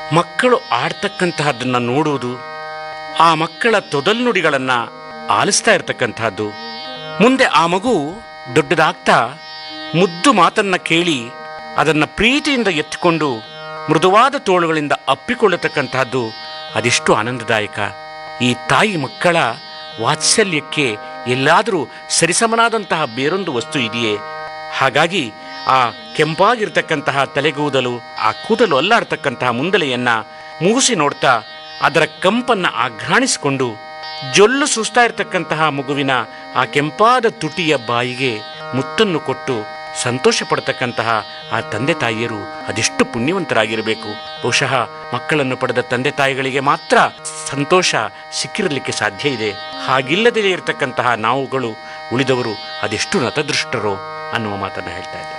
ಮಕ್ಕಳು ಆಡ್ತಕ್ಕಂತಹದ್ದನ್ನು ನೋಡುವುದು ಆ ಮಕ್ಕಳ ತೊದಲ್ನುಡಿಗಳನ್ನು ಆಲಿಸ್ತಾ ಇರತಕ್ಕಂತಹದ್ದು ಮುಂದೆ ಆ ಮಗು ದೊಡ್ಡದಾಗ್ತಾ ಮುದ್ದು ಮಾತನ್ನ ಕೇಳಿ ಅದನ್ನ ಪ್ರೀತಿಯಿಂದ ಎತ್ತಿಕೊಂಡು ಮೃದುವಾದ ತೋಳುಗಳಿಂದ ಅಪ್ಪಿಕೊಳ್ಳತಕ್ಕಂತಹದ್ದು ಅದೆಷ್ಟು ಆನಂದದಾಯಕ ಈ ತಾಯಿ ಮಕ್ಕಳ ವಾತ್ಸಲ್ಯಕ್ಕೆ ಎಲ್ಲಾದರೂ ಸರಿಸಮನಾದಂತಹ ಬೇರೊಂದು ವಸ್ತು ಇದೆಯೇ ಹಾಗಾಗಿ ಆ ಕೆಂಪಾಗಿರ್ತಕ್ಕಂತಹ ತಲೆಗೂದಲು ಆ ಕೂದಲು ಅಲ್ಲಾಡ್ತಕ್ಕಂತಹ ಮುಂದಲೆಯನ್ನ ಮೂಸಿ ನೋಡ್ತಾ ಅದರ ಕಂಪನ್ನ ಆಘ್ರಾಣಿಸಿಕೊಂಡು ಜೊಲ್ಲು ಸುಸ್ತಾ ಇರತಕ್ಕಂತಹ ಮಗುವಿನ ಆ ಕೆಂಪಾದ ತುಟಿಯ ಬಾಯಿಗೆ ಮುತ್ತನ್ನು ಕೊಟ್ಟು ಸಂತೋಷ ಪಡ್ತಕ್ಕಂತಹ ಆ ತಂದೆ ತಾಯಿಯರು ಅದೆಷ್ಟು ಪುಣ್ಯವಂತರಾಗಿರಬೇಕು ಬಹುಶಃ ಮಕ್ಕಳನ್ನು ಪಡೆದ ತಂದೆ ತಾಯಿಗಳಿಗೆ ಮಾತ್ರ ಸಂತೋಷ ಸಿಕ್ಕಿರಲಿಕ್ಕೆ ಸಾಧ್ಯ ಇದೆ ಹಾಗಿಲ್ಲದೇ ಇರತಕ್ಕಂತಹ ನಾವುಗಳು ಉಳಿದವರು ಅದೆಷ್ಟು ನತದೃಷ್ಟರೋ ಅನ್ನುವ ಮಾತನ್ನು ಹೇಳ್ತಾ ಇದ್ದಾರೆ